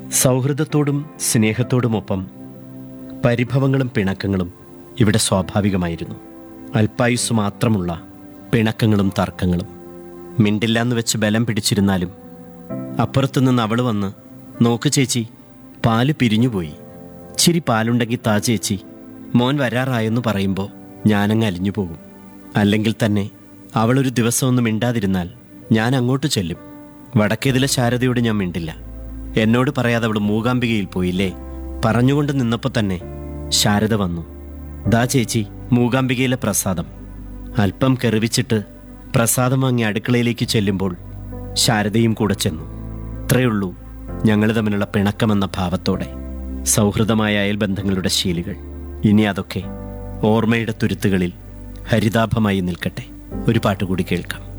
സൗഹൃദത്തോടും സ്നേഹത്തോടുമൊപ്പം പരിഭവങ്ങളും പിണക്കങ്ങളും ഇവിടെ സ്വാഭാവികമായിരുന്നു അല്പായുസ് മാത്രമുള്ള പിണക്കങ്ങളും തർക്കങ്ങളും മിണ്ടില്ലാന്ന് വെച്ച് ബലം പിടിച്ചിരുന്നാലും അപ്പുറത്തുനിന്ന് അവൾ വന്ന് നോക്ക് ചേച്ചി പാല് പിരിഞ്ഞുപോയി ചിരി പാലുണ്ടെങ്കിൽ താ ചേച്ചി മോൻ വരാറായെന്ന് പറയുമ്പോൾ ഞാനങ്ങ് അലിഞ്ഞു പോകും അല്ലെങ്കിൽ തന്നെ അവളൊരു ദിവസമൊന്നും മിണ്ടാതിരുന്നാൽ ഞാൻ അങ്ങോട്ട് ചെല്ലും വടക്കേതിലെ ശാരദയോട് ഞാൻ മിണ്ടില്ല എന്നോട് പറയാതെ അവൾ മൂകാംബികയിൽ പോയില്ലേ പറഞ്ഞുകൊണ്ട് നിന്നപ്പോൾ തന്നെ ശാരദ വന്നു ദാ ചേച്ചി മൂകാംബികയിലെ പ്രസാദം അല്പം കെറിവിച്ചിട്ട് പ്രസാദം വാങ്ങി അടുക്കളയിലേക്ക് ചെല്ലുമ്പോൾ ശാരദയും കൂടെ ചെന്നു ഇത്രയുള്ളൂ ഞങ്ങൾ തമ്മിലുള്ള പിണക്കമെന്ന ഭാവത്തോടെ സൗഹൃദമായ അയൽബന്ധങ്ങളുടെ ശീലുകൾ ഇനി അതൊക്കെ ഓർമ്മയുടെ തുരുത്തുകളിൽ ഹരിതാഭമായി നിൽക്കട്ടെ ഒരു പാട്ട് കൂടി കേൾക്കാം